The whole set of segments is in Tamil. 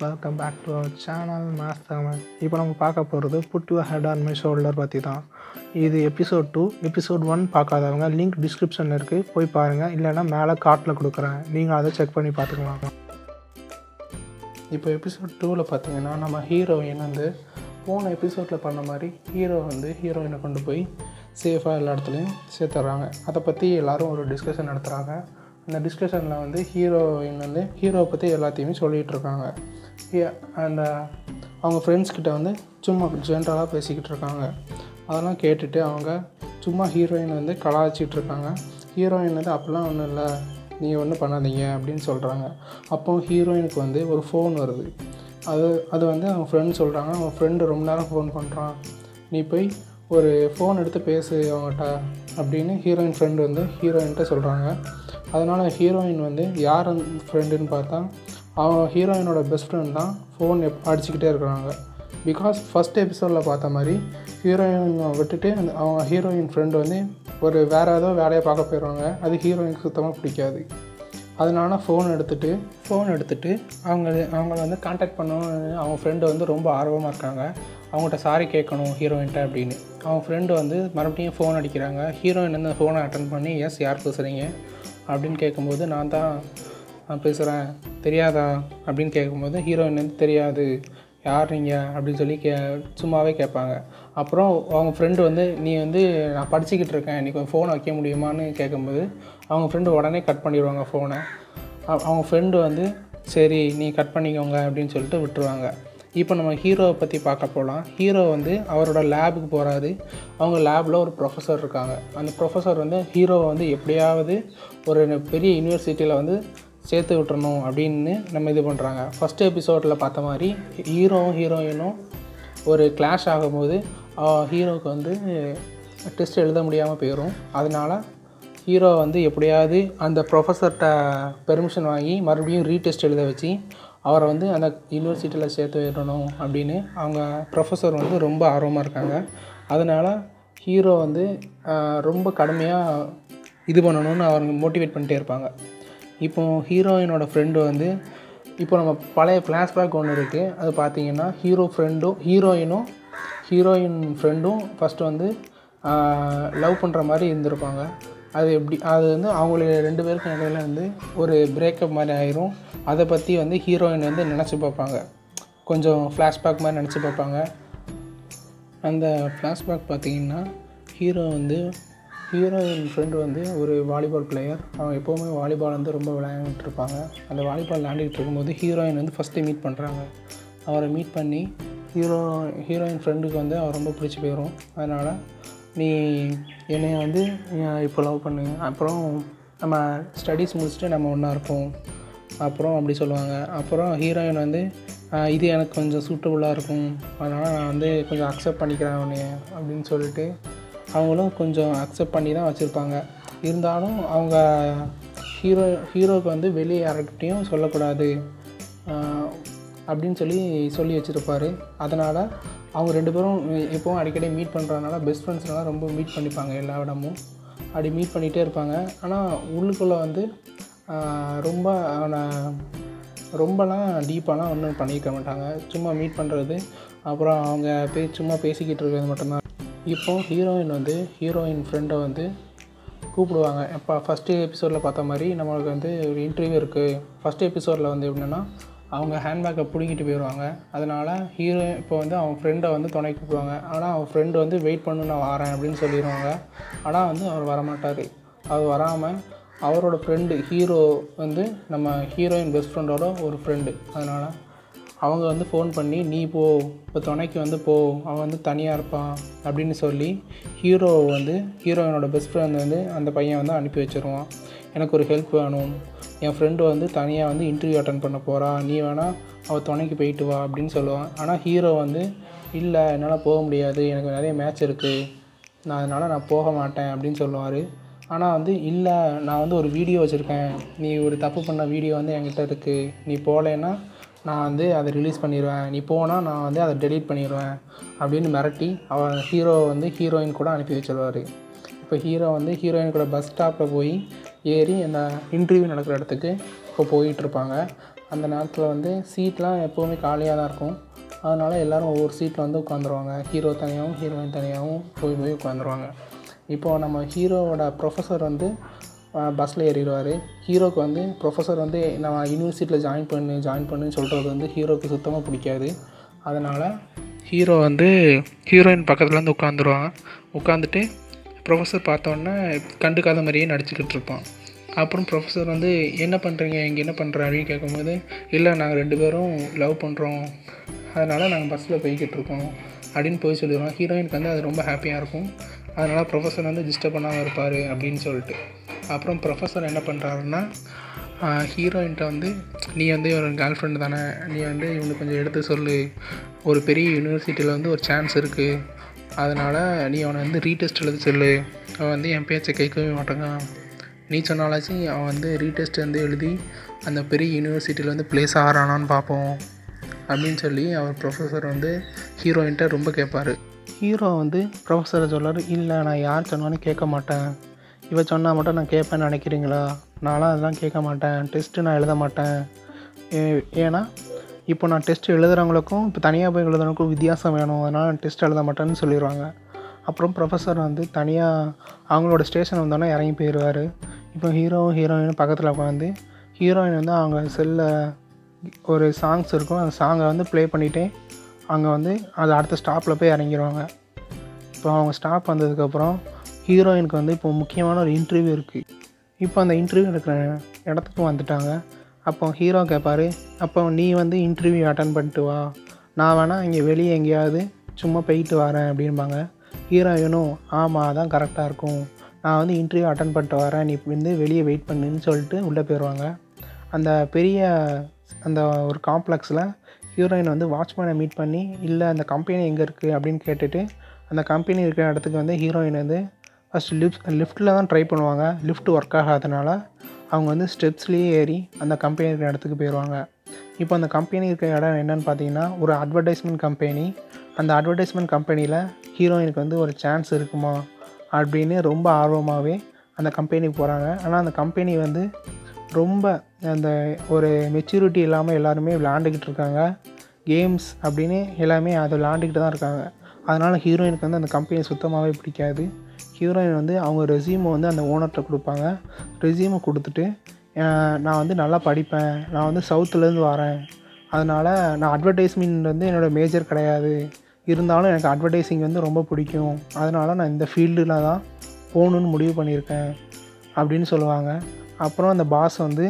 welcome back to our channel மேஸ் தமிழ் இப்போ நம்ம பார்க்க போகிறது put you head on my shoulder பற்றி தான் இது எபிசோட் டூ எபிசோட் ஒன் பார்க்காதவங்க லிங்க் டிஸ்கிரிப்ஷனில் இருக்குது போய் பாருங்கள் இல்லைன்னா மேலே கார்ட்டில் கொடுக்குறேன் நீங்கள் அதை செக் பண்ணி பார்த்துக்கலாம் இப்போ எபிசோட் டூவில் பார்த்தீங்கன்னா நம்ம ஹீரோயின் வந்து போன எபிசோடில் பண்ண மாதிரி ஹீரோ வந்து ஹீரோயினை கொண்டு போய் சேஃபாக எல்லா இடத்துலையும் சேர்த்துட்றாங்க அதை பற்றி எல்லோரும் ஒரு டிஸ்கஷன் நடத்துகிறாங்க அந்த டிஸ்கஷனில் வந்து ஹீரோயின் வந்து ஹீரோவை பற்றி எல்லாத்தையுமே சொல்லிகிட்டு இருக்காங்க அந்த அவங்க ஃப்ரெண்ட்ஸ் கிட்ட வந்து சும்மா ஜென்ரலாக பேசிக்கிட்டு இருக்காங்க அதெல்லாம் கேட்டுட்டு அவங்க சும்மா ஹீரோயின் வந்து கலாய்ச்சிட்டு இருக்காங்க ஹீரோயின் வந்து அப்படிலாம் ஒன்றும் இல்லை நீங்கள் ஒன்றும் பண்ணாதீங்க அப்படின்னு சொல்கிறாங்க அப்போ ஹீரோயினுக்கு வந்து ஒரு ஃபோன் வருது அது அது வந்து அவங்க ஃப்ரெண்ட் சொல்கிறாங்க அவங்க ஃப்ரெண்டு ரொம்ப நேரம் ஃபோன் பண்ணுறான் நீ போய் ஒரு ஃபோன் எடுத்து பேசு அவங்ககிட்ட அப்படின்னு ஹீரோயின் ஃப்ரெண்டு வந்து ஹீரோயின்கிட்ட சொல்கிறாங்க அதனால் ஹீரோயின் வந்து யார் அந்த ஃப்ரெண்டுன்னு பார்த்தா அவன் ஹீரோயினோட பெஸ்ட் ஃப்ரெண்ட் தான் ஃபோன் எப் அடிச்சுக்கிட்டே இருக்கிறாங்க பிகாஸ் ஃபஸ்ட் எபிசோடில் பார்த்த மாதிரி ஹீரோயின் விட்டுட்டு அந்த அவங்க ஹீரோயின் ஃப்ரெண்டு வந்து ஒரு வேறு ஏதோ வேலையை பார்க்க போயிடுவாங்க அது ஹீரோயினுக்கு சுத்தமாக பிடிக்காது அதனால ஃபோன் எடுத்துகிட்டு ஃபோன் எடுத்துகிட்டு அவங்க அவங்கள வந்து காண்டாக்ட் பண்ணணும்னு அவங்க ஃப்ரெண்டு வந்து ரொம்ப ஆர்வமாக இருக்காங்க அவங்கள்ட்ட சாரி கேட்கணும் ஹீரோயின்ட்ட அப்படின்னு அவங்க ஃப்ரெண்டு வந்து மறுபடியும் ஃபோன் அடிக்கிறாங்க ஹீரோயின் வந்து ஃபோனை அட்டன் பண்ணி எஸ் யார் பேசுகிறீங்க அப்படின்னு கேட்கும்போது நான் தான் பேசுகிறேன் தெரியாதா அப்படின்னு கேட்கும்போது ஹீரோயின் வந்து தெரியாது யார் நீங்கள் அப்படின்னு சொல்லி கே சும்மாவே கேட்பாங்க அப்புறம் அவங்க ஃப்ரெண்டு வந்து நீ வந்து நான் படிச்சுக்கிட்டு இருக்கேன் நீ கொஞ்சம் ஃபோனை வைக்க முடியுமான்னு கேட்கும்போது அவங்க ஃப்ரெண்டு உடனே கட் பண்ணிடுவாங்க ஃபோனை அவங்க ஃப்ரெண்டு வந்து சரி நீ கட் பண்ணிக்கோங்க அப்படின்னு சொல்லிட்டு விட்டுருவாங்க இப்போ நம்ம ஹீரோவை பற்றி பார்க்க போகலாம் ஹீரோ வந்து அவரோட லேபுக்கு போகிறாரு அவங்க லேபில் ஒரு ப்ரொஃபஸர் இருக்காங்க அந்த ப்ரொஃபஸர் வந்து ஹீரோவை வந்து எப்படியாவது ஒரு பெரிய யூனிவர்சிட்டியில் வந்து சேர்த்து விட்டுறணும் அப்படின்னு நம்ம இது பண்ணுறாங்க ஃபஸ்ட் எபிசோடில் பார்த்த மாதிரி ஹீரோவும் ஹீரோயினும் ஒரு கிளாஷ் ஆகும்போது ஹீரோவுக்கு வந்து டெஸ்ட் எழுத முடியாமல் போயிடும் அதனால் ஹீரோ வந்து எப்படியாவது அந்த ப்ரொஃபஸர்கிட்ட பெர்மிஷன் வாங்கி மறுபடியும் ரீடெஸ்ட் எழுத வச்சு அவரை வந்து அந்த யூனிவர்சிட்டியில் சேர்த்து விடணும் அப்படின்னு அவங்க ப்ரொஃபஸர் வந்து ரொம்ப ஆர்வமாக இருக்காங்க அதனால் ஹீரோ வந்து ரொம்ப கடுமையாக இது பண்ணணும்னு அவங்க மோட்டிவேட் பண்ணிட்டே இருப்பாங்க இப்போ ஹீரோயினோட ஃப்ரெண்டு வந்து இப்போ நம்ம பழைய ஃப்ளாஷ்பேக் ஒன்று இருக்குது அது பார்த்தீங்கன்னா ஹீரோ ஃப்ரெண்டும் ஹீரோயினும் ஹீரோயின் ஃப்ரெண்டும் ஃபஸ்ட்டு வந்து லவ் பண்ணுற மாதிரி இருந்திருப்பாங்க அது எப்படி அது வந்து அவங்களுடைய ரெண்டு பேருக்கும் இடையில வந்து ஒரு பிரேக்கப் மாதிரி ஆயிரும் அதை பற்றி வந்து ஹீரோயின் வந்து நினச்சி பார்ப்பாங்க கொஞ்சம் ஃப்ளாஷ்பேக் மாதிரி நினச்சி பார்ப்பாங்க அந்த ஃப்ளாஷ்பேக் பார்த்திங்கன்னா ஹீரோ வந்து ஹீரோயின் ஃப்ரெண்டு வந்து ஒரு வாலிபால் பிளேயர் அவங்க எப்போவுமே வாலிபால் வந்து ரொம்ப விளையாண்டுட்டு இருப்பாங்க அந்த வாலிபால் விளையாண்டுக்கிட்டு இருக்கும்போது ஹீரோயின் வந்து ஃபஸ்ட்டு மீட் பண்ணுறாங்க அவரை மீட் பண்ணி ஹீரோ ஹீரோயின் ஃப்ரெண்டுக்கு வந்து அவர் ரொம்ப பிடிச்சி போயிடும் அதனால் நீ என்னை வந்து இப்போ லவ் பண்ணு அப்புறம் நம்ம ஸ்டடீஸ் முடிச்சுட்டு நம்ம ஒன்றா இருப்போம் அப்புறம் அப்படி சொல்லுவாங்க அப்புறம் ஹீரோயின் வந்து இது எனக்கு கொஞ்சம் சூட்டபுளாக இருக்கும் அதனால் நான் வந்து கொஞ்சம் அக்செப்ட் பண்ணிக்கிறேன் உன்னைய அப்படின்னு சொல்லிட்டு அவங்களும் கொஞ்சம் அக்செப்ட் பண்ணி தான் வச்சுருப்பாங்க இருந்தாலும் அவங்க ஹீரோ ஹீரோவுக்கு வந்து வெளியே யார்கிட்டையும் சொல்லக்கூடாது அப்படின்னு சொல்லி சொல்லி வச்சுருப்பார் அதனால் அவங்க ரெண்டு பேரும் எப்போவும் அடிக்கடி மீட் பண்ணுறதுனால பெஸ்ட் ஃப்ரெண்ட்ஸ்லாம் ரொம்ப மீட் பண்ணிப்பாங்க எல்லா இடமும் அப்படி மீட் பண்ணிகிட்டே இருப்பாங்க ஆனால் உள்ளுக்குள்ளே வந்து ரொம்ப அவனை ரொம்பலாம் டீப்பாலாம் ஒன்றும் பண்ணியிருக்க மாட்டாங்க சும்மா மீட் பண்ணுறது அப்புறம் அவங்க பே சும்மா பேசிக்கிட்டு இருக்கிறது மட்டும்தான் இப்போ ஹீரோயின் வந்து ஹீரோயின் ஃப்ரெண்டை வந்து கூப்பிடுவாங்க இப்போ ஃபஸ்ட்டு எபிசோடில் பார்த்த மாதிரி நம்மளுக்கு வந்து ஒரு இன்டர்வியூ இருக்குது ஃபஸ்ட் எபிசோடில் வந்து எப்படின்னா அவங்க ஹேண்ட்பேக்கை பிடிக்கிட்டு போயிடுவாங்க அதனால் ஹீரோ இப்போ வந்து அவங்க ஃப்ரெண்டை வந்து துணை கூப்பிடுவாங்க ஆனால் அவன் ஃப்ரெண்டு வந்து வெயிட் பண்ணு நான் வரேன் அப்படின்னு சொல்லிடுவாங்க ஆனால் வந்து அவர் வரமாட்டார் அவர் வராமல் அவரோட ஃப்ரெண்டு ஹீரோ வந்து நம்ம ஹீரோயின் பெஸ்ட் ஃப்ரெண்டோட ஒரு ஃப்ரெண்டு அதனால் அவங்க வந்து ஃபோன் பண்ணி நீ போ இப்போ துணைக்கு வந்து போ அவன் வந்து தனியாக இருப்பான் அப்படின்னு சொல்லி ஹீரோ வந்து ஹீரோயினோட பெஸ்ட் ஃப்ரெண்ட் வந்து அந்த பையன் வந்து அனுப்பி வச்சுருவான் எனக்கு ஒரு ஹெல்ப் வேணும் என் ஃப்ரெண்டு வந்து தனியாக வந்து இன்டர்வியூ அட்டன் பண்ண போகிறா நீ வேணால் அவள் துணைக்கு போயிட்டு வா அப்படின்னு சொல்லுவான் ஆனால் ஹீரோ வந்து இல்லை என்னால் போக முடியாது எனக்கு நிறைய மேட்ச் இருக்குது நான் அதனால் நான் போக மாட்டேன் அப்படின்னு சொல்லுவார் ஆனால் வந்து இல்லை நான் வந்து ஒரு வீடியோ வச்சுருக்கேன் நீ ஒரு தப்பு பண்ண வீடியோ வந்து என்கிட்ட இருக்குது நீ போகலைன்னா நான் வந்து அதை ரிலீஸ் பண்ணிடுவேன் நீ போனால் நான் வந்து அதை டெலீட் பண்ணிடுவேன் அப்படின்னு மிரட்டி அவன் ஹீரோ வந்து ஹீரோயின் கூட அனுப்பி வச்சிருவார் இப்போ ஹீரோ வந்து ஹீரோயின் கூட பஸ் ஸ்டாப்பில் போய் ஏறி அந்த இன்டர்வியூ நடக்கிற இடத்துக்கு இப்போ போயிட்டுருப்பாங்க அந்த நேரத்தில் வந்து சீட்லாம் எப்போவுமே காலியாக தான் இருக்கும் அதனால் எல்லோரும் ஒவ்வொரு சீட்டில் வந்து உட்காந்துருவாங்க ஹீரோ தனியாகவும் ஹீரோயின் தனியாகவும் போய் போய் உட்காந்துருவாங்க இப்போது நம்ம ஹீரோவோட ப்ரொஃபஸர் வந்து பஸ்ஸில் ஏறிடுவார் ஹீரோக்கு வந்து ப்ரொஃபஸர் வந்து நம்ம யூனிவர்சிட்டியில் ஜாயின் பண்ணு ஜாயின் பண்ணுன்னு சொல்கிறது வந்து ஹீரோக்கு சுத்தமாக பிடிக்காது அதனால் ஹீரோ வந்து ஹீரோயின் பக்கத்தில் வந்து உட்காந்துருவான் உட்காந்துட்டு ப்ரொஃபஸர் பார்த்தோன்னே கண்டுக்காத மாதிரியே நடிச்சுக்கிட்டு இருப்பான் அப்புறம் ப்ரொஃபஸர் வந்து என்ன பண்ணுறீங்க இங்கே என்ன பண்ணுற அப்படின்னு கேட்கும்போது இல்லை நாங்கள் ரெண்டு பேரும் லவ் பண்ணுறோம் அதனால் நாங்கள் பஸ்ஸில் போய்கிட்டு இருக்கோம் அப்படின்னு போய் சொல்லிடுவோம் ஹீரோயினுக்கு வந்து அது ரொம்ப ஹாப்பியாக இருக்கும் அதனால் ப்ரொஃபஸர் வந்து டிஸ்டர்ப் பண்ணாமல் இருப்பார் அப்படின்னு சொல்லிட்டு அப்புறம் ப்ரொஃபஸர் என்ன பண்ணுறாருன்னா ஹீரோயின்கிட்ட வந்து நீ வந்து ஒரு கேர்ள் ஃப்ரெண்டு தானே நீ வந்து இவனுக்கு கொஞ்சம் எடுத்து சொல்லு ஒரு பெரிய யூனிவர்சிட்டியில் வந்து ஒரு சான்ஸ் இருக்குது அதனால் நீ அவனை வந்து ரீடெஸ்ட் எழுத சொல்லு அவன் வந்து என் பேச்சை கேட்கவே மாட்டேங்கான் நீ சொன்னாலாச்சும் அவன் வந்து ரீடெஸ்ட் வந்து எழுதி அந்த பெரிய யூனிவர்சிட்டியில் வந்து ப்ளேஸ் ஆகிறானான்னு பார்ப்போம் அப்படின்னு சொல்லி அவர் ப்ரொஃபஸர் வந்து ஹீரோயின்ட்ட ரொம்ப கேட்பார் ஹீரோ வந்து ப்ரொஃபஸரை சொல்லார் இல்லை நான் யார் சொன்னாலும் கேட்க மாட்டேன் இவ சொன்னால் மட்டும் நான் கேட்பேன்னு நினைக்கிறீங்களா நான்லாம் அதெல்லாம் கேட்க மாட்டேன் டெஸ்ட்டு நான் எழுத மாட்டேன் ஏ- ஏன்னா இப்போ நான் டெஸ்ட் எழுதுறவங்களுக்கும் இப்போ தனியாக போய் எழுதுறவங்களுக்கும் வித்தியாசம் வேணும் அதனால் நான் டெஸ்ட் எழுத மாட்டேன்னு சொல்லிடுவாங்க அப்புறம் ப்ரொஃபஸர் வந்து தனியாக அவங்களோட ஸ்டேஷன் வந்தோடனே இறங்கி போயிடுவார் இப்போ ஹீரோவும் ஹீரோயினும் பக்கத்தில் உட்காந்து ஹீரோயின் வந்து அவங்க செல்லில் ஒரு சாங்ஸ் இருக்கும் அந்த சாங்கை வந்து ப்ளே பண்ணிகிட்டே அங்கே வந்து அது அடுத்த ஸ்டாப்பில் போய் இறங்கிடுவாங்க இப்போ அவங்க ஸ்டாப் வந்ததுக்கப்புறம் ஹீரோயினுக்கு வந்து இப்போ முக்கியமான ஒரு இன்டர்வியூ இருக்குது இப்போ அந்த இன்டர்வியூ எடுக்கிற இடத்துக்கு வந்துட்டாங்க அப்போ ஹீரோ கேட்பாரு அப்போ நீ வந்து இன்டர்வியூ அட்டன் பண்ணிட்டு வா நான் வேணால் இங்கே வெளியே எங்கேயாவது சும்மா போயிட்டு வரேன் அப்படின்பாங்க ஹீரோயினும் ஆமாம் அதான் கரெக்டாக இருக்கும் நான் வந்து இன்டர்வியூ அட்டன் பண்ணிட்டு வரேன் நீ வந்து வெளியே வெயிட் பண்ணுன்னு சொல்லிட்டு உள்ளே போயிடுவாங்க அந்த பெரிய அந்த ஒரு காம்ப்ளெக்ஸில் ஹீரோயின் வந்து வாட்ச்மேனை மீட் பண்ணி இல்லை அந்த கம்பெனி எங்கே இருக்குது அப்படின்னு கேட்டுட்டு அந்த கம்பெனி இருக்கிற இடத்துக்கு வந்து ஹீரோயின் வந்து ஃபஸ்ட் லிஃப்ட் லிஃப்ட்டில் தான் ட்ரை பண்ணுவாங்க லிஃப்ட் ஒர்க் ஆகாதனால அவங்க வந்து ஸ்டெப்ஸ்லேயே ஏறி அந்த கம்பெனி இருக்கிற இடத்துக்கு போயிடுவாங்க இப்போ அந்த கம்பெனி இருக்கிற இடம் என்னன்னு பார்த்தீங்கன்னா ஒரு அட்வர்டைஸ்மெண்ட் கம்பெனி அந்த அட்வர்டைஸ்மெண்ட் கம்பெனியில் ஹீரோயினுக்கு வந்து ஒரு சான்ஸ் இருக்குமா அப்படின்னு ரொம்ப ஆர்வமாகவே அந்த கம்பெனிக்கு போகிறாங்க ஆனால் அந்த கம்பெனி வந்து ரொம்ப அந்த ஒரு மெச்சூரிட்டி இல்லாமல் எல்லாருமே விளாண்டுக்கிட்டு இருக்காங்க கேம்ஸ் அப்படின்னு எல்லாமே அதை விளாண்டுக்கிட்டு தான் இருக்காங்க அதனால் ஹீரோயினுக்கு வந்து அந்த கம்பெனி சுத்தமாகவே பிடிக்காது ஹீரோயின் வந்து அவங்க ரெசியூமை வந்து அந்த ஓனர்கிட்ட கொடுப்பாங்க ரெசியூமை கொடுத்துட்டு "அஹ், நான் வந்து நல்லா படிப்பேன் நான் வந்து சவுத்துலேருந்து வரேன் அதனால் நான் அட்வர்டைஸ்மெண்ட் வந்து என்னோடய மேஜர் கிடையாது இருந்தாலும் எனக்கு அட்வர்டைஸிங் வந்து ரொம்ப பிடிக்கும் அதனால் நான் இந்த ஃபீல்டில் தான் போகணுன்னு முடிவு பண்ணியிருக்கேன் அப்படின்னு சொல்லுவாங்க அப்புறம் அந்த பாஸ் வந்து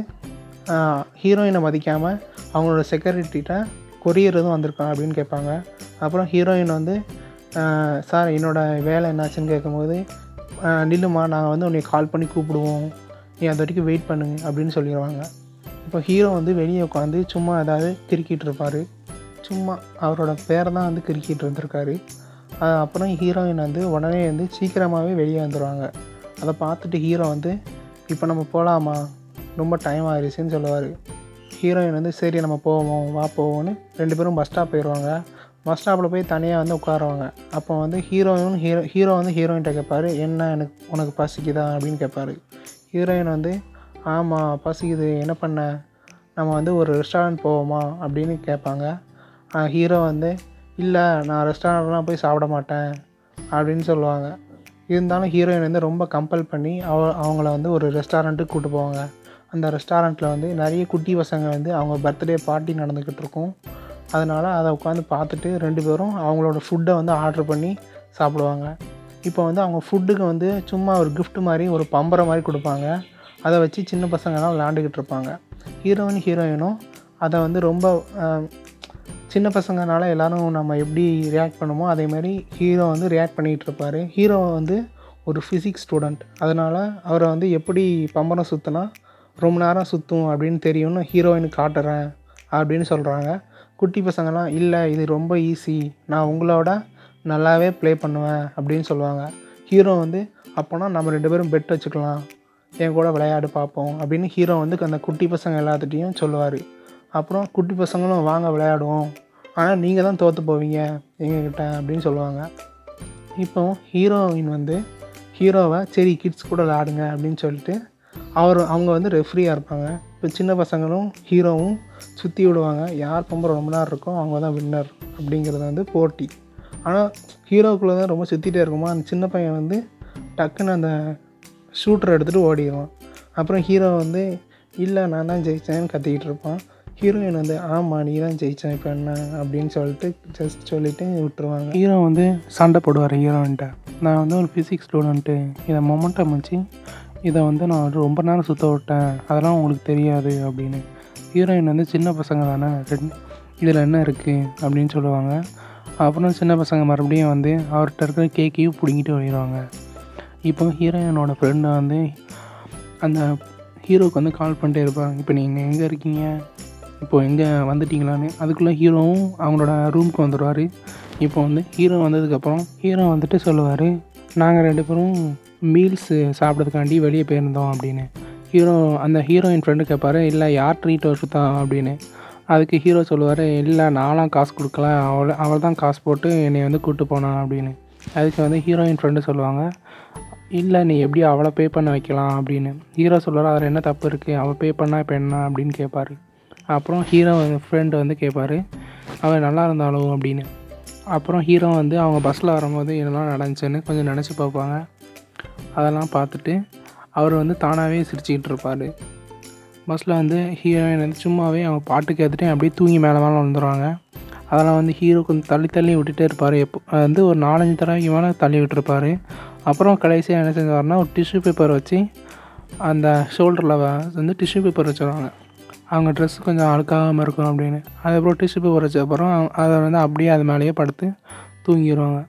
ஹீரோயினை மதிக்காமல் அவங்களோட செக்யூரிட்டிகிட்ட கொரியர் எதுவும் வந்திருக்கான் அப்படின்னு கேட்பாங்க அப்புறம் ஹீரோயின் வந்து "ஆஹ், சார் என்னோடய வேலை என்னாச்சுன்னு கேட்கும்போது "ஆஹ், நில்லுமா நாங்கள் வந்து உன்னை கால் பண்ணி கூப்பிடுவோம் நீ அது வரைக்கும் வெயிட் பண்ணு அப்படின்னு சொல்லிடுவாங்க இப்போ ஹீரோ வந்து வெளியே உட்காந்து சும்மா ஏதாவது கிறுக்கிட்டு இருப்பார் சும்மா அவரோட பேரை தான் வந்து கிறுக்கிட்டு இருந்திருக்காரு ஆஹ், அப்புறம் ஹீரோயின் வந்து உடனே வந்து சீக்கிரமாகவே வெளியே வந்துடுவாங்க அதை பார்த்துட்டு ஹீரோ வந்து இப்போ நம்ம போகலாமா ரொம்ப டைம் ஆயிடுச்சுன்னு சொல்லுவார் ஹீரோயின் வந்து சரி நம்ம போவோம் வா போவோம்னு ரெண்டு பேரும் பஸ் ஸ்டாப் போயிடுவாங்க பஸ் ஸ்டாப்பில் போய் தனியாக வந்து உட்காருவாங்க அப்போ வந்து ஹீரோயின் ஹீரோ ஹீரோ வந்து ஹீரோயின்கிட்ட கேட்பாரு என்ன எனக்கு உனக்கு பசிக்குதா அப்படின்னு கேட்பாரு ஹீரோயின் வந்து ஆமாம் பசிக்குது என்ன பண்ண நம்ம வந்து ஒரு ரெஸ்டாரண்ட் போவோமா அப்படின்னு கேட்பாங்க ஹீரோ வந்து இல்லை நான் ரெஸ்டாரண்ட்லாம் போய் சாப்பிட மாட்டேன் அப்படின்னு சொல்லுவாங்க இருந்தாலும் ஹீரோயின் வந்து ரொம்ப கம்பல் பண்ணி அவ அவங்கள வந்து ஒரு ரெஸ்டாரண்ட்டுக்கு கூட்டு போவாங்க அந்த ரெஸ்டாரண்ட்டில் வந்து நிறைய குட்டி பசங்க வந்து அவங்க பர்த்டே பார்ட்டி நடந்துக்கிட்டு இருக்கும் அதனால் அதை உட்காந்து பார்த்துட்டு ரெண்டு பேரும் அவங்களோட ஃபுட்டை வந்து ஆர்டர் பண்ணி சாப்பிடுவாங்க இப்போ வந்து அவங்க ஃபுட்டுக்கு வந்து சும்மா ஒரு gift மாதிரி ஒரு பம்பரை மாதிரி கொடுப்பாங்க அதை வச்சு சின்ன பசங்கலாம் விளாண்டுக்கிட்டு இருப்பாங்க ஹீரோயின் ஹீரோயினும் அதை வந்து ரொம்ப ஆஹ், சின்ன பசங்கனால எல்லாரும் நம்ம எப்படி ரியாக்ட் பண்ணுமோ அதே மாதிரி ஹீரோ வந்து ரியாக்ட் பண்ணிகிட்டு இருப்பார் ஹீரோ வந்து ஒரு ஃபிசிக்ஸ் ஸ்டூடெண்ட் அதனால் அவரை வந்து எப்படி பம்பரம் சுற்றினா ரொம்ப நேரம் சுற்றும் அப்படின்னு தெரியும்னு ஹீரோயினுக்கு காட்டுறேன் அப்படின்னு சொல்கிறாங்க குட்டி பசங்கலாம் இல்லை இது ரொம்ப ஈஸி நான் உங்களோட நல்லாவே ப்ளே பண்ணுவேன் அப்படின்னு சொல்லுவாங்க ஹீரோ வந்து அப்போனா நம்ம ரெண்டு பேரும் பெட் வச்சுக்கலாம் என் கூட விளையாடு பார்ப்போம் அப்படின்னு ஹீரோ வந்து அந்த குட்டி பசங்க எல்லாத்துட்டையும் சொல்லுவார் அப்புறம் குட்டி பசங்களும் வாங்க விளையாடுவோம் ஆனால் நீங்கள் தான் தோற்று போவீங்க எங்ககிட்ட அப்படின்னு சொல்லுவாங்க இப்போ ஹீரோயின் வந்து ஹீரோவை சரி கிட்ஸ் கூட விளையாடுங்க அப்படின்னு சொல்லிட்டு அவர் அவங்க வந்து ரெஃப்ரியாக இருப்பாங்க இப்போ சின்ன பசங்களும் ஹீரோவும் சுற்றி விடுவாங்க யார் பம்பு ரொம்ப நேரம் இருக்கோ அவங்க தான் வின்னர் அப்படிங்கிறது வந்து போட்டி ஆனால் ஹீரோக்குள்ளே தான் ரொம்ப சுற்றிட்டே இருக்குமா அந்த சின்ன பையன் வந்து டக்குன்னு அந்த ஷூட்டரை எடுத்துகிட்டு ஓடிடுவான் அப்புறம் ஹீரோ வந்து இல்லை நான் தான் ஜெயித்தேன்னு கத்திக்கிட்டு இருப்பான் ஹீரோயின் வந்து ஆமாம் நீ தான் ஜெயித்தேன் இப்போ என்ன அப்படின்னு சொல்லிட்டு ஜஸ்ட் சொல்லிவிட்டு விட்டுருவாங்க ஹீரோ வந்து சண்டை போடுவார் ஹீரோயின்ட்ட நான் வந்து ஒரு ஃபிசிக்ஸ் ஸ்டூடெண்ட்டு இதை மொமெண்டம் வச்சு இதை வந்து நான் வந்து ரொம்ப நேரம் சுற்ற விட்டேன் அதெல்லாம் உங்களுக்கு தெரியாது அப்படின்னு ஹீரோயின் வந்து சின்ன பசங்க தானே ரெண்டு இதில் என்ன இருக்குது அப்படின்னு சொல்லுவாங்க அப்புறம் சின்ன பசங்க மறுபடியும் வந்து அவர்கிட்ட இருக்கிற கேக்கையும் பிடுங்கிட்டு போயிடுவாங்க இப்போ ஹீரோயினோட ஃப்ரெண்டு வந்து அந்த ஹீரோக்கு வந்து கால் பண்ணிட்டே இருப்பாங்க இப்போ நீங்கள் எங்கே இருக்கீங்க இப்போ எங்கே வந்துட்டீங்களான்னு அதுக்குள்ளே ஹீரோவும் அவங்களோட ரூமுக்கு வந்துடுவார் இப்போ வந்து ஹீரோ வந்ததுக்கப்புறம் ஹீரோ வந்துட்டு சொல்லுவார் நாங்கள் ரெண்டு பேரும் மீல்ஸு சாப்பிட்றதுக்காண்டி வெளியே போயிருந்தோம் அப்படின்னு ஹீரோ அந்த ஹீரோயின் ஃப்ரெண்டு கேட்பாரு இல்லை யார் ட்ரீட் வருதா அப்படின்னு அதுக்கு ஹீரோ சொல்லுவார் இல்லை நான்லாம் காசு கொடுக்கல அவள் அவள் தான் காசு போட்டு என்னை வந்து கூப்பிட்டு போனான் அப்படின்னு அதுக்கு வந்து ஹீரோயின் ஃப்ரெண்டு சொல்லுவாங்க இல்லை நீ எப்படி அவளை பே பண்ண வைக்கலாம் அப்படின்னு ஹீரோ சொல்லுவார் அதில் என்ன தப்பு இருக்குது அவள் பே பண்ணால் இப்போ என்ன அப்படின்னு கேட்பாரு அப்புறம் ஹீரோ ஃப்ரெண்டு வந்து கேட்பாரு அவன் நல்லா இருந்தாலும் அப்படின்னு அப்புறம் ஹீரோ வந்து அவங்க பஸ்ஸில் வரும்போது என்னெல்லாம் நடந்துச்சுன்னு கொஞ்சம் நினச்சி பார்ப்பாங்க அதெல்லாம் பார்த்துட்டு அவர் வந்து தானாகவே சிரிச்சுக்கிட்டு இருப்பார் பஸ்ஸில் வந்து ஹீரோயின் வந்து சும்மாவே அவங்க பாட்டு கேட்டுட்டு அப்படியே தூங்கி மேலே மேலே வந்துடுவாங்க அதெல்லாம் வந்து ஹீரோ கொஞ்சம் தள்ளி தள்ளி விட்டுட்டே இருப்பார் எப்போ வந்து ஒரு நாலஞ்சு தடவைக்கு மேலே தள்ளி விட்டுருப்பார் அப்புறம் கடைசியாக என்ன செஞ்சாருன்னா ஒரு டிஷ்யூ பேப்பர் வச்சு அந்த ஷோல்டரில் வந்து டிஷ்யூ பேப்பர் வச்சுருவாங்க அவங்க ட்ரெஸ் கொஞ்சம் அழுக்காகாமல் இருக்கும் அப்படின்னு அதுக்கப்புறம் டிஷ்யூ பேப்பர் வச்ச அப்புறம் அதை வந்து அப்படியே அது மேலேயே படுத்து தூங்கிடுவாங்க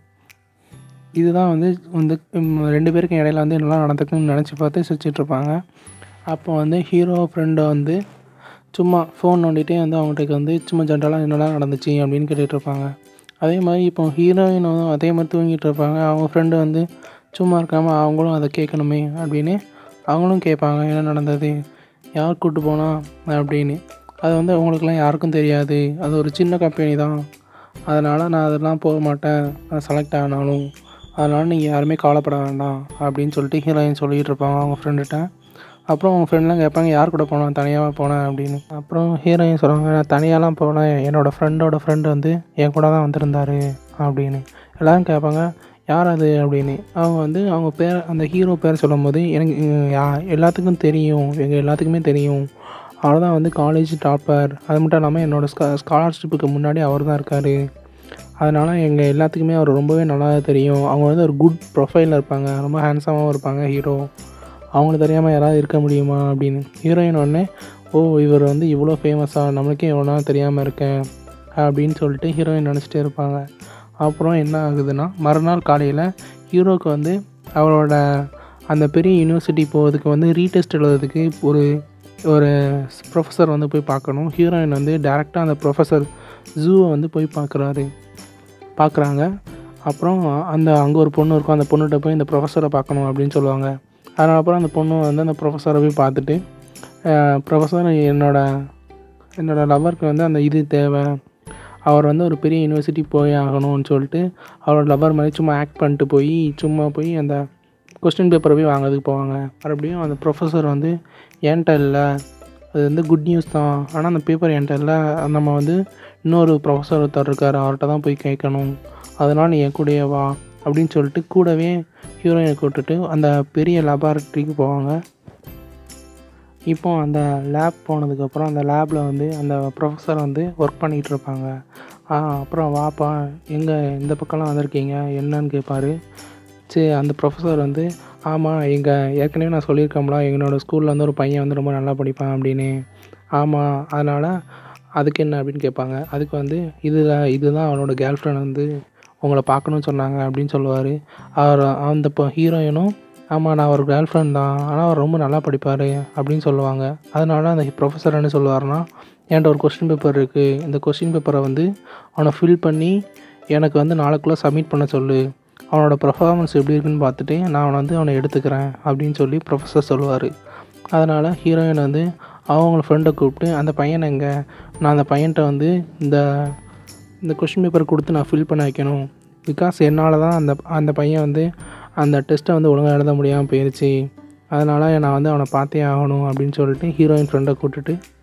இதுதான் வந்து வந்து ம், ரெண்டு பேருக்கும் இடையில வந்து என்னெல்லாம் நடந்துக்குன்னு நினச்சி பார்த்து சிரிச்சிட்டு இருப்பாங்க அப்போ வந்து ஹீரோ ஃப்ரெண்டை வந்து சும்மா ஃபோன் நோண்டிகிட்டே வந்து அவங்ககிட்ட வந்து சும்மா ஜென்ரலாக என்னெல்லாம் நடந்துச்சு அப்படின்னு கேட்டுட்டு இருப்பாங்க அதே மாதிரி இப்போ ஹீரோயின் வந்து அதே மாதிரி தூங்கிட்டு இருப்பாங்க அவங்க ஃப்ரெண்டு வந்து சும்மா இருக்காமல் அவங்களும் அதை கேட்கணுமே அப்படின்னு அவங்களும் கேட்பாங்க என்ன நடந்தது யார் கூப்பிட்டு போனா அப்படின்னு அது வந்து அவங்களுக்குலாம் யாருக்கும் தெரியாது அது ஒரு சின்ன கம்பெனி தான் அதனால் நான் அதெல்லாம் போக மாட்டேன் நான் செலக்ட் ஆனாலும் அதனால் நீங்கள் யாருமே கவலைப்பட வேண்டாம் அப்படின்னு சொல்லிட்டு ஹீரோயின் சொல்லிகிட்டு இருப்பாங்க அவங்க ஃப்ரெண்டுகிட்ட அப்புறம் அவங்க ஃப்ரெண்ட்லாம் கேட்பாங்க யார் கூட போனேன் தனியாக போனேன் அப்படின்னு அப்புறம் ஹீரோயின் சொல்லுவாங்க நான் தனியாலாம் போனேன் என்னோடய ஃப்ரெண்டோட ஃப்ரெண்டு வந்து என் கூட தான் வந்திருந்தாரு அப்படின்னு எல்லோரும் கேட்பாங்க யார் அது அப்படின்னு அவங்க வந்து அவங்க பேர் அந்த ஹீரோ பேர் சொல்லும்போது எனக்கு அஹ், யா எல்லாத்துக்கும் தெரியும் எங்கள் எல்லாத்துக்குமே தெரியும் அவர் தான் வந்து காலேஜ் டாப்பர் அது மட்டும் இல்லாமல் என்னோடய ஸ்கா ஸ்காலர்ஷிப்புக்கு முன்னாடி அவர் தான் இருக்கார் அதனால் எங்கள் எல்லாத்துக்குமே அவர் ரொம்பவே நல்லா தெரியும் அவங்க வந்து ஒரு குட் ப்ரொஃபைலில் இருப்பாங்க ரொம்ப ஹேண்ட்ஸமாகவும் இருப்பாங்க ஹீரோ அவங்களுக்கு தெரியாமல் யாராவது இருக்க முடியுமா அப்படின்னு ஹீரோயின் உடனே ஓ இவர் வந்து இவ்வளோ ஃபேமஸாக நம்மளுக்கே எவ்வளோ நாள் தெரியாமல் இருக்கேன் அப்படின்னு சொல்லிட்டு ஹீரோயின் நினச்சிட்டே இருப்பாங்க அப்புறம் என்ன ஆகுதுன்னா மறுநாள் காலையில் ஹீரோக்கு வந்து அவரோட அந்த பெரிய யூனிவர்சிட்டி போகிறதுக்கு வந்து ரீடெஸ்ட் எழுதுறதுக்கு ஒரு ஒரு ப்ரொஃபஸர் வந்து போய் பார்க்கணும் ஹீரோயின் வந்து டேரெக்டாக அந்த ப்ரொஃபஸர் ஜூவை வந்து போய் பார்க்குறாரு பார்க்குறாங்க அப்புறம் அந்த அங்கே ஒரு பொண்ணு இருக்கும் அந்த பொண்ணுகிட்ட போய் இந்த ப்ரொஃபஸரை பார்க்கணும் அப்படின்னு சொல்லுவாங்க அதனால் அப்புறம் அந்த பொண்ணு வந்து அந்த ப்ரொஃபஸரை போய் பார்த்துட்டு ப்ரொஃபஸர் என்னோட என்னோட லவருக்கு வந்து அந்த இது தேவை அவர் வந்து ஒரு பெரிய யூனிவர்சிட்டி போய் ஆகணும்னு சொல்லிட்டு அவரோட லவர் மாதிரி சும்மா ஆக்ட் பண்ணிட்டு போய் சும்மா போய் அந்த கொஸ்டின் பேப்பரை போய் வாங்குறதுக்கு போவாங்க மறுபடியும் அந்த ப்ரொஃபஸர் வந்து என்கிட்ட இல்லை அது வந்து குட் நியூஸ் தான் ஆனால் அந்த பேப்பர் என்கிட்ட இல்லை நம்ம வந்து இன்னொரு ப்ரொஃபஸர் ஒருத்தர் இருக்கார் அவர்கிட்ட தான் போய் கேட்கணும் அதனால் நீ என் கூடயே வா அப்படின்னு சொல்லிட்டு கூடவே ஹீரோயினை கூப்பிட்டுட்டு அந்த பெரிய லெபார்ட்ரிக்கு போவாங்க இப்போ அந்த லேப் போனதுக்கப்புறம் அந்த லேபில் வந்து அந்த ப்ரொஃபஸர் வந்து ஒர்க் பண்ணிகிட்டு இருப்பாங்க ஆ அப்புறம் வாப்பா எங்கே இந்த பக்கம்லாம் வந்திருக்கீங்க என்னன்னு கேட்பாரு சரி அந்த ப்ரொஃபஸர் வந்து ஆமாம் எங்கள் ஏற்கனவே நான் சொல்லியிருக்கோம்ல எங்களோட ஸ்கூலில் வந்து ஒரு பையன் வந்து ரொம்ப நல்லா படிப்பான் அப்படின்னு ஆமாம் அதனால் அதுக்கு என்ன அப்படின்னு கேட்பாங்க அதுக்கு வந்து இதில் இதுதான் அவனோட கேர்ள் ஃப்ரெண்ட் வந்து உங்களை பார்க்கணும்னு சொன்னாங்க அப்படின்னு சொல்லுவார் அவர் அந்த இப்போ ஹீரோயினும் ஆமாம் நான் ஒரு கேர்ள் ஃப்ரெண்ட் தான் ஆனால் அவர் ரொம்ப நல்லா படிப்பார் அப்படின்னு சொல்லுவாங்க அதனால அந்த ப்ரொஃபஸர் என்ன சொல்லுவார்னா என்கிட்ட ஒரு கொஸ்டின் பேப்பர் இருக்குது இந்த கொஸ்டின் பேப்பரை வந்து அவனை ஃபில் பண்ணி எனக்கு வந்து நாளைக்குள்ளே சப்மிட் பண்ண சொல்லு அவனோட பர்ஃபார்மன்ஸ் எப்படி இருக்குன்னு பார்த்துட்டு நான் அவனை வந்து அவனை எடுத்துக்கிறேன் அப்படின்னு சொல்லி ப்ரொஃபஸர் சொல்லுவார் அதனால் ஹீரோயின் வந்து அவங்கள ஃப்ரெண்டை கூப்பிட்டு அந்த பையனை எங்கே நான் அந்த பையன்கிட்ட வந்து இந்த இந்த கொஷின் பேப்பர் கொடுத்து நான் ஃபில் பண்ண வைக்கணும் பிகாஸ் என்னால் தான் அந்த அந்த பையன் வந்து அந்த டெஸ்ட்டை வந்து ஒழுங்காக எழுத முடியாமல் போயிடுச்சு அதனால் நான் வந்து அவனை பார்த்தே ஆகணும் அப்படின்னு சொல்லிட்டு ஹீரோயின் ஃப்ரெண்டை கூப்பிட்டுட்டு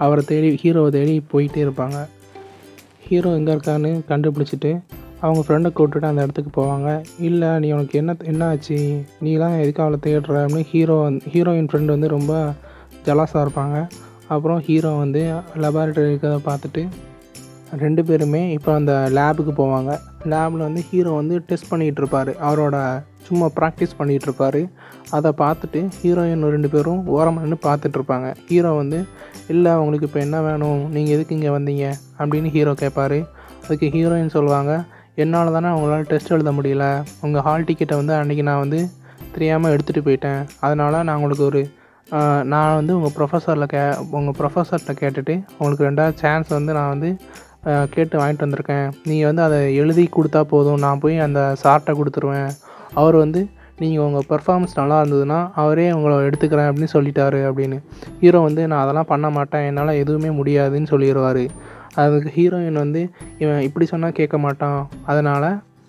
அவரை தேடி ஹீரோவை தேடி போயிட்டே இருப்பாங்க ஹீரோ எங்கே இருக்கான்னு கண்டுபிடிச்சிட்டு அவங்க ஃப்ரெண்டை கூப்பிட்டுட்டு அந்த இடத்துக்கு போவாங்க இல்லை நீ உனக்கு என்ன என்ன ஆச்சு நீலாம் எதுக்கு அவளை தேடுற அப்படின்னு ஹீரோ வந்து ஹீரோயின் ஃப்ரெண்டு வந்து ரொம்ப ஜலாஸாக இருப்பாங்க அப்புறம் ஹீரோ வந்து லெபார்ட்டரி இருக்கிறத பார்த்துட்டு ரெண்டு பேருமே இப்போ அந்த லேபுக்கு போவாங்க லேபில் வந்து ஹீரோ வந்து டெஸ்ட் பண்ணிகிட்டு இருப்பார் அவரோட சும்மா ப்ராக்டிஸ் பண்ணிகிட்டு இருப்பார் அதை பார்த்துட்டு ஹீரோயின் ரெண்டு பேரும் ஓரமாக நின்று பார்த்துட்டு இருப்பாங்க ஹீரோ வந்து இல்லை அவங்களுக்கு இப்போ என்ன வேணும் நீங்கள் எதுக்கு இங்கே வந்தீங்க அப்படின்னு ஹீரோ கேட்பாரு அதுக்கு ஹீரோயின் சொல்லுவாங்க என்னால் தானே அவங்களால டெஸ்ட் எழுத முடியல உங்கள் ஹால் டிக்கெட்டை வந்து அன்றைக்கி நான் வந்து தெரியாமல் எடுத்துகிட்டு போயிட்டேன் அதனால் நான் உங்களுக்கு ஒரு ஆஹ், நான் வந்து உங்கள் ப்ரொஃபஸரில் கே உங்கள் ப்ரொஃபஸர்கிட்ட கேட்டுட்டு உங்களுக்கு ரெண்டாவது சான்ஸ் வந்து நான் வந்து ஆஹ், கேட்டு வாங்கிட்டு வந்திருக்கேன் நீங்கள் வந்து அதை எழுதி கொடுத்தா போதும் நான் போய் அந்த சார்ட்டை கொடுத்துருவேன் அவர் வந்து நீங்கள் உங்கள் பெர்ஃபார்மன்ஸ் நல்லா இருந்ததுன்னா அவரே உங்களை எடுத்துக்கிறேன் அப்படின்னு சொல்லிட்டாரு அப்படின்னு ஹீரோ வந்து நான் அதெல்லாம் பண்ண மாட்டேன் என்னால் எதுவுமே முடியாதுன்னு சொல்லிடுவார் அதுக்கு ஹீரோயின் வந்து இவன் இப்படி சொன்னால் கேட்க மாட்டான் அதனால்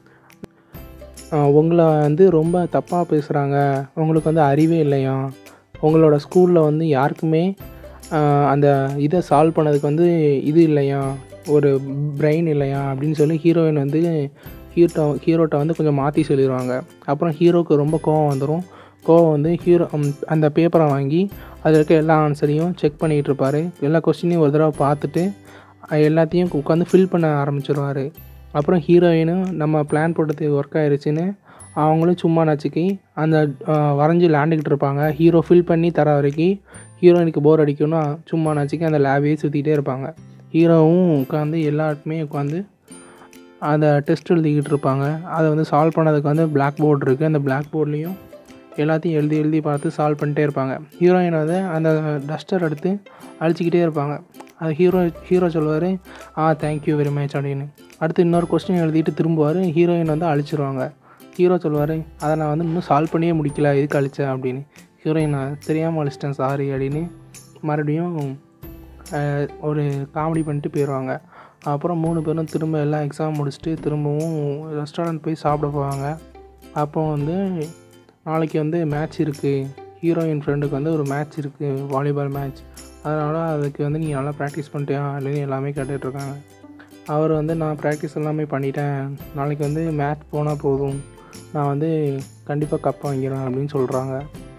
உங்களை வந்து ரொம்ப தப்பாக பேசுகிறாங்க உங்களுக்கு வந்து அறிவே இல்லையா உங்களோட ஸ்கூலில் வந்து யாருக்குமே ஆஹ், அந்த இதை சால்வ் பண்ணதுக்கு வந்து இது இல்லையா ஒரு பிரெயின் இல்லையா அப்படின்னு சொல்லி ஹீரோயின் வந்து ஹீரோ ஹீரோட்ட வந்து கொஞ்சம் மாற்றி சொல்லிடுவாங்க அப்புறம் ஹீரோக்கு ரொம்ப கோவம் வந்துடும் கோவம் வந்து ஹீரோ அந்த பேப்பரை வாங்கி அதில் இருக்க எல்லா ஆன்சரையும் செக் பண்ணிகிட்டு இருப்பார் எல்லா கொஸ்டினையும் ஒரு தடவை பார்த்துட்டு அஹ் எல்லாத்தையும் உட்காந்து ஃபில் பண்ண ஆரம்பிச்சிருவார் அப்புறம் ஹீரோயினும் நம்ம பிளான் போட்டது ஒர்க் ஆயிருச்சுன்னு அவங்களும் சும்மா நச்சுக்கி அந்த அஹ், வரைஞ்சி விளாண்டுக்கிட்டு இருப்பாங்க ஹீரோ ஃபில் பண்ணி தர வரைக்கும் ஹீரோயினுக்கு போர் அடிக்கும்னா சும்மா நச்சுக்கி அந்த லேபையே சுற்றிக்கிட்டே இருப்பாங்க ஹீரோவும் உட்காந்து எல்லாருக்குமே உட்காந்து அந்த டெஸ்ட் எழுதிக்கிட்டு இருப்பாங்க அதை வந்து சால்வ் பண்ணதுக்கு வந்து பிளாக் போர்டு இருக்குது அந்த பிளாக் போர்ட்லேயும் எல்லாத்தையும் எழுதி எழுதி பார்த்து சால்வ் பண்ணிட்டே இருப்பாங்க ஹீரோயின் வந்து அந்த டஸ்டர் எடுத்து அழிச்சிக்கிட்டே இருப்பாங்க அது ஹீரோ ஹீரோ சொல்லுவார் ஆ தேங்க்யூ வெரி மச் அப்படின்னு அடுத்து இன்னொரு கொஸ்டின் எழுதிட்டு திரும்புவார் ஹீரோயின் வந்து அழிச்சிருவாங்க ஹீரோ சொல்லுவார் அதை நான் வந்து இன்னும் சால்வ் பண்ணியே முடிக்கல எதுக்கு அழிச்சேன் அப்படின்னு ஹீரோயின் நான் தெரியாமல் அழிச்சிட்டேன் சாரி அப்படின்னு மறுபடியும் அஹ், ஒரு காமெடி பண்ணிட்டு போயிடுவாங்க அப்புறம் மூணு பேரும் திரும்ப எல்லாம் எக்ஸாம் முடிச்சுட்டு திரும்பவும் ரெஸ்டாரண்ட் போய் சாப்பிட போவாங்க அப்போ வந்து நாளைக்கு வந்து மேட்ச் இருக்குது ஹீரோயின் ஃப்ரெண்டுக்கு வந்து ஒரு மேட்ச் இருக்குது வாலிபால் மேட்ச் அதனால் அதுக்கு வந்து நீங்கள் நல்லா ப்ராக்டிஸ் பண்ணிட்டியா இல்லைன்னு எல்லாமே கேட்டுட்ருக்காங்க அவர் வந்து நான் ப்ராக்டிஸ் எல்லாமே பண்ணிட்டேன் நாளைக்கு வந்து மேட்ச் போனால் போதும் நான் வந்து கண்டிப்பாக கப் வாங்கிடுவேன் அப்படின்னு சொல்கிறாங்க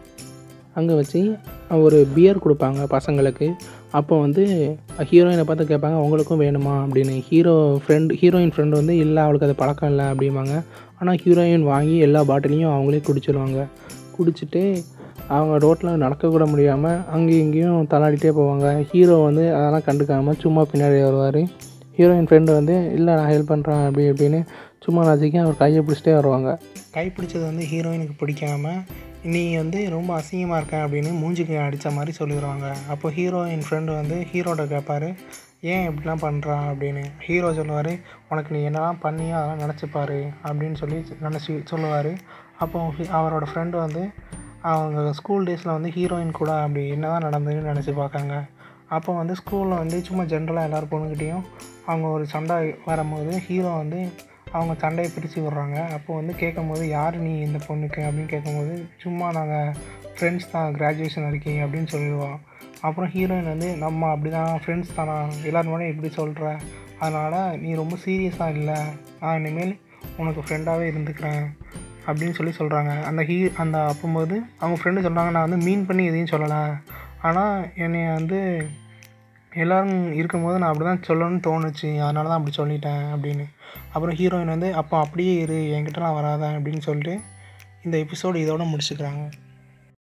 அங்கே வச்சு ஒரு பியர் கொடுப்பாங்க பசங்களுக்கு அப்போ வந்து ஹீரோயினை பார்த்து கேட்பாங்க உங்களுக்கும் வேணுமா அப்படின்னு ஹீரோ ஃப்ரெண்ட் ஹீரோயின் ஃப்ரெண்டு வந்து இல்லை அவளுக்கு அது பழக்கம் இல்லை அப்படிம்பாங்க ஆனால் ஹீரோயின் வாங்கி எல்லா பாட்டிலையும் அவங்களே குடிச்சிடுவாங்க குடிச்சிட்டு அவங்க ரோட்டில் நடக்கக்கூட முடியாமல் அங்கேயும் இங்கேயும் தள்ளாடிட்டே போவாங்க ஹீரோ வந்து அதெல்லாம் கண்டுக்காமல் சும்மா பின்னாடி வருவார் ஹீரோயின் ஃப்ரெண்டு வந்து இல்லை நான் ஹெல்ப் பண்ணுறேன் அப்படி இப்படின்னு சும்மா நச்சுக்கி அவர் கையை பிடிச்சிட்டே வருவாங்க கை பிடிச்சது வந்து ஹீரோயினுக்கு பிடிக்காம நீ வந்து ரொம்ப அசிங்கமாக இருக்க அப்படின்னு மூஞ்சிக்கு அடித்த மாதிரி சொல்லிடுவாங்க அப்போ ஹீரோயின் ஃப்ரெண்டு வந்து ஹீரோட்ட கேட்பாரு ஏன் இப்படிலாம் பண்ணுறா அப்படின்னு ஹீரோ சொல்லுவார் உனக்கு நீ என்னலாம் பண்ணியோ அதெல்லாம் நினச்சிப்பாரு அப்படின்னு சொல்லி நினச்சி சொல்லுவார் அப்போ ஹி- அவரோட ஃப்ரெண்டு வந்து அவங்க ஸ்கூல் டேஸில் வந்து ஹீரோயின் கூட அப்படி என்ன தான் நடந்ததுன்னு நினச்சி பார்க்காங்க அப்போ வந்து ஸ்கூலில் வந்து சும்மா ஜென்ரலாக எல்லார் பொண்ணுக்கிட்டேயும் அவங்க ஒரு சண்டை வரும்போது ஹீரோ வந்து அவங்க சண்டையை பிரித்து விடுறாங்க அப்போ வந்து கேட்கும்போது யார் நீ இந்த பொண்ணுக்கு அப்படின்னு கேட்கும்போது சும்மா நாங்கள் ஃப்ரெண்ட்ஸ் தான் கிராஜுவேஷன் வரைக்கும் அப்படின்னு சொல்லிடுவோம் அப்புறம் ஹீரோயின் வந்து நம்ம அப்படி தான் ஃப்ரெண்ட்ஸ் தானா எல்லோரும் முன்னாடி இப்படி சொல்கிற அதனால் நீ ரொம்ப சீரியஸாக இல்லை நான் இனிமேல் உனக்கு ஃப்ரெண்டாகவே இருந்துக்கிறேன் அப்படின்னு சொல்லி சொல்கிறாங்க அந்த ஹீ அந்த அப்போம்போது அவங்க ஃப்ரெண்டு சொல்கிறாங்க நான் வந்து மீன் பண்ணி எதையும் சொல்லலை ஆனால் என்னை வந்து எல்லோரும் இருக்கும்போது நான் அப்படி தான் சொல்லணும்னு தோணுச்சு அதனால தான் அப்படி சொல்லிட்டேன் அப்படின்னு அப்புறம் ஹீரோயின் வந்து அப்போ அப்படியே இரு என்கிட்டலாம் வராத அப்படின்னு சொல்லிட்டு இந்த எபிசோடு இதோட முடிச்சுக்கிறாங்க